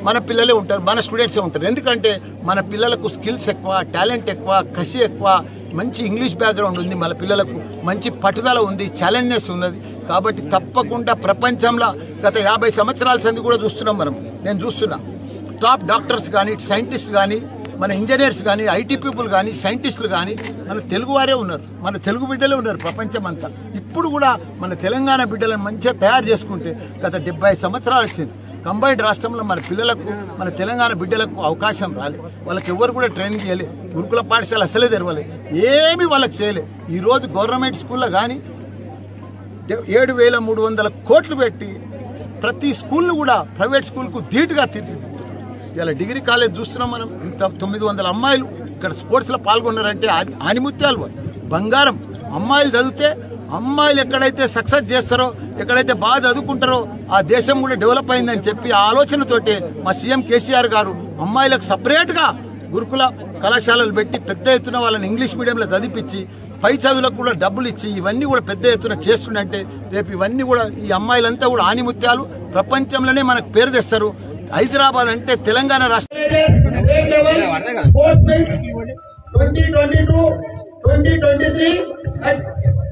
మన పిల్లలే ఉంటారు మన స్టూడెంట్సే ఉంటారు ఎందుకంటే మన పిల్లలకు స్కిల్స్ ఎక్కువ టాలెంట్ ఎక్కువ కసి ఎక్కువ మంచి ఇంగ్లీష్ బ్యాక్గ్రౌండ్ ఉంది మన పిల్లలకు మంచి పట్టుదల ఉంది ఛాలెంజెస్ ఉన్నది కాబట్టి తప్పకుండా ప్రపంచంలో గత యాభై సంవత్సరాల సంది కూడా చూస్తున్నాం మనం నేను చూస్తున్నా టాప్ డాక్టర్స్ కానీ సైంటిస్ట్ కానీ మన ఇంజనీర్స్ కానీ ఐటీ పీపుల్ కానీ సైంటిస్టులు కానీ మన తెలుగు వారే ఉన్నారు మన తెలుగు బిడ్డలే ఉన్నారు ప్రపంచం అంతా ఇప్పుడు కూడా మన తెలంగాణ బిడ్డలను మంచిగా తయారు చేసుకుంటే గత డెబ్బై సంవత్సరాలు వచ్చింది కంబైన్డ్ రాష్ట్రంలో మన పిల్లలకు మన తెలంగాణ బిడ్డలకు అవకాశం రాలేదు వాళ్ళకి ఎవరు కూడా ట్రైనింగ్ చేయలే గురుకుల పాఠశాల అసలే తెరవలే ఏమీ వాళ్ళకి చేయలే ఈ రోజు గవర్నమెంట్ స్కూల్లో కానీ ఏడు వేల మూడు వందల కోట్లు పెట్టి ప్రతి స్కూల్ను కూడా ప్రైవేట్ స్కూల్కు ధీటుగా తీర్చిదిద్దుతున్నారు ఇలా డిగ్రీ కాలేజ్ చూస్తున్నాం మనం ఇంత తొమ్మిది వందల అమ్మాయిలు ఇక్కడ స్పోర్ట్స్లో పాల్గొన్నారంటే ఆ- ఆనిముత్యాలు వాళ్ళు. బంగారం అమ్మాయిలు చదివితే అమ్మాయిలు ఎక్కడైతే సక్సెస్ చేస్తారో ఎక్కడైతే బాగా చదువుకుంటారో ఆ దేశం కూడా డెవలప్ అయిందని చెప్పి ఆ ఆలోచనతోటి మా సీఎం కేసీఆర్ గారు అమ్మాయిలకు సపరేట్గా గురుకుల కళాశాలలు పెట్టి పెద్ద ఎత్తున వాళ్ళని ఇంగ్లీష్ మీడియంలో చదివించి పై చదువులకు కూడా డబ్బులు ఇచ్చి ఇవన్నీ కూడా పెద్ద ఎత్తున చేస్తుండంటే రేపు ఇవన్నీ కూడా ఈ అమ్మాయిలంతా కూడా ఆనిముత్యాలు ప్రపంచంలోనే మనకు పేరు తెస్తారు హైదరాబాద్ అంటే తెలంగాణ రాష్ట్రం state level sports meet 2022 2023 at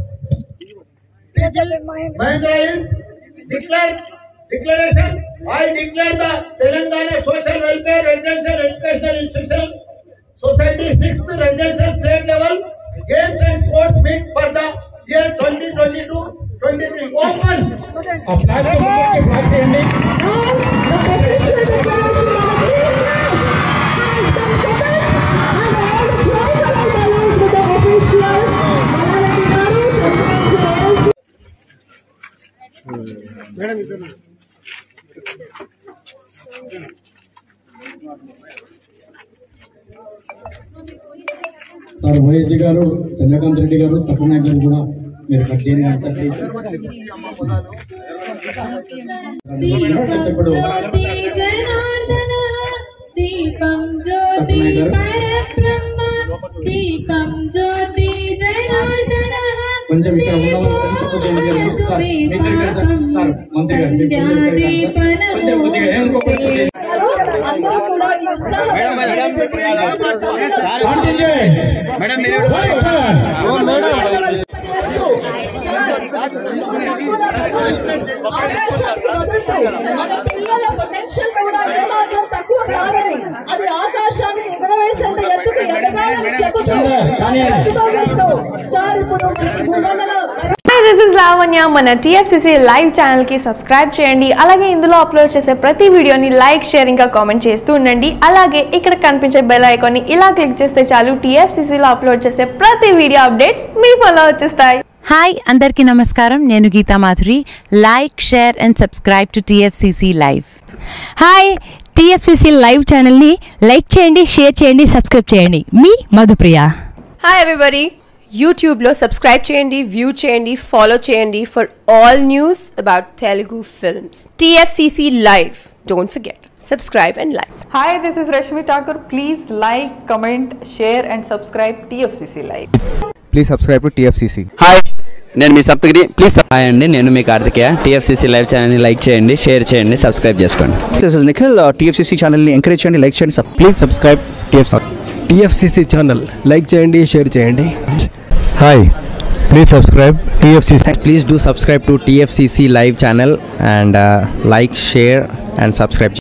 Mahindra Hills declare declaration I declare the Telangana Social Welfare Residential Educational Institution Society 6th Residential State Level Games and Sports Meet for the year 2022 23 open ఆ platform ముందుకి flag చేయండి sir YSD గారు చంద్రకాంత్ రెడ్డి గారు సత్యనారాయణ గారు కూడా మీరు cut చేయండి sir please. ఇప్పుడు దీపం జ్యోతి పరబ్రహ్మ దీపం జ్యోతి జనార్దన కొంచెం ఇక్కడ ఉన్న వాళ్ళు కొంచెం కొద్దిగా జరగండి. సార్ మీ ఇద్దరు ఇక్కడ సార్. సార్ మంత్రి గారు మీ ఇద్దరు ఇక్కడ సార్. కొంచెం కొద్దిగా ఏమనుకోకండి మన పిల్లల పొటెన్షియల్ కూడా ఏమాత్రం తక్కువ కాదని అది ఆకాశాన్ని ఎగరవేసేంత ఎత్తుకు ఎదగాలని చెబుతూ ప్రతిపాదిస్తూ సార్ ఇప్పుడు భూమండల హాయ్ దిస్ ఇస్ లావణ్య మన టీఎఫ్సిసి లైవ్ ఛానల్ కి సబ్స్క్రైబ్ చేయండి అలాగే ఇందులో అప్లోడ్ చేసే ప్రతి వీడియోని లైక్ షేర్ ఇంకా కామెంట్ చేస్తూ ఉండండి అలాగే ఇక్కడ కనిపించే బెల్ ఐకాన్ని ఇలా క్లిక్ చేస్తే చాలు టీఎఫ్సిసిలో అప్లోడ్ చేసే ప్రతి వీడియో అప్డేట్స్ మీ ఫోన్లో వచ్చేస్తాయి హాయ్ అందరికీ నమస్కారం నేను Geetha Madhuri like share and subscribe to TFCC live hi TFCC live ఛానల్ని లైక్ చేయండి షేర్ చేయండి సబ్స్క్రైబ్ చేయండి మీ మధుప్రియ హాయ్ ఎవ్రీబడి యూట్యూబ్లో సబ్స్క్రైబ్ చేయండి వ్యూ చేయండి ఫాలో చేయండి for all news about Telugu films TFCC live don't forget subscribe and like Hi, this is Rashmi Thakur. Please like, comment, share, and subscribe TFCC Live. Please subscribe to TFCC hi నేను మీ Saptagiri please hi అండి నేను మీ Karthikeya TFCC live ఛానల్ని like చేయండి share చేయండి subscribe చేసుకోండి this is Nikhil TFCC ఛానల్ని ఎంకరేజ్ చేయండి లైక్ చేయండి please subscribe TFC TFCC channel like చేయండి షేర్ చేయండి hi please subscribe TFCC please do subscribe to TFCC live channel and like share and subscribe